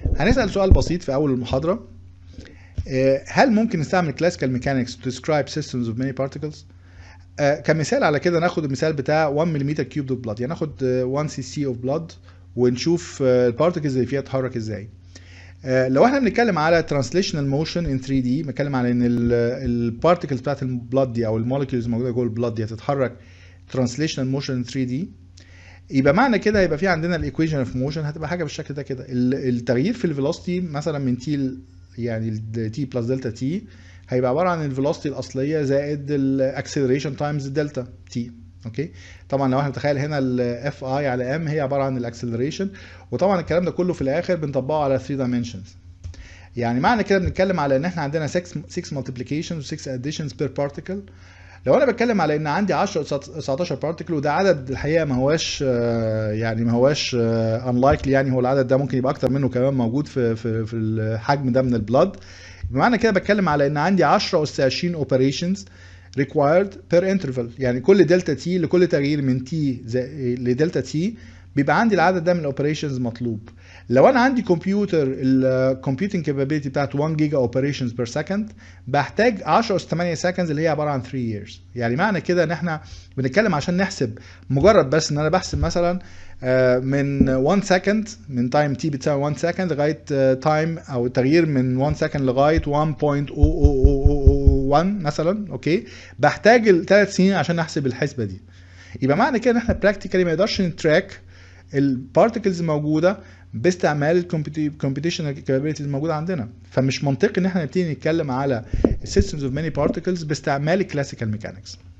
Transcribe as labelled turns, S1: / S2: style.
S1: هنسال سؤال بسيط في اول المحاضره آه، هل ممكن نستعمل classical mechanics to describe systems of many particles آه، كمثال على كده ناخد المثال بتاع 1 ملم كيوب اوف بلاد يعني ناخد 1 سي سي اوف بلاد ونشوف البارتكلز اللي فيها تتحرك ازاي آه، لو احنا بنتكلم على translational motion in 3 دي بنتكلم على ان البارتكلز بتاعت البلاد دي او المولكيولز الموجوده جوه البلاد دي هتتحرك translational motion in 3 دي يبقى معنى كده يبقى في عندنا الايكويشن اوف موشن هتبقى حاجه بالشكل ده كده ال- التغيير في الفيلوسيتي مثلا من تي يعني تي بلس دلتا تي هيبقى عباره عن الفيلوسيتي الاصليه زائد الاكسلريشن تايمز الدلتا تي اوكي طبعا لو احنا نتخيل هنا الاف اي على ام هي عباره عن الاكسلريشن وطبعا الكلام ده كله في الاخر بنطبقه على 3 دايمنشنز يعني معنى كده بنتكلم على ان احنا عندنا 6 6 multiplications و 6 additions per particle لو انا بتكلم على ان عندي 10 19 بارتكل وده عدد الحقيقه ما هواش آه، يعني ما هواش انلايكلي يعني هو العدد ده ممكن يبقى اكتر منه كمان موجود في في في الحجم ده من البلاد بمعنى كده بتكلم على ان عندي 10 اس 20 اوبريشنز required per interval يعني كل دلتا تي لكل تغيير من تي لدلتا تي بيبقى عندي العدد ده من الاوبريشنز مطلوب لو انا عندي كمبيوتر الكمبيوتنج كابابيلتي بتاعت 1 جيجا اوبريشنز بير سكند بحتاج 10 اس 8 سكندز اللي هي عباره عن 3 years يعني معنى كده ان احنا بنتكلم عشان نحسب مجرد بس ان انا بحسب مثلا آه، من 1 سكند من تايم تي بتساوي 1 سكند لغايه تايم او تغيير من 1 سكند لغايه 1.0001 مثلا اوكي بحتاج الثلاث سنين عشان احسب الحسبه دي يبقى معنى كده ان احنا براكتيكالي ما نقدرش نتراك البارتكلز الموجوده باستعمال الكمبيوتيشنال كابابيلتيز الموجوده عندنا فمش منطقي ان احنا نبتدي نتكلم على systems of many particles باستعمال الكلاسيكال ميكانكس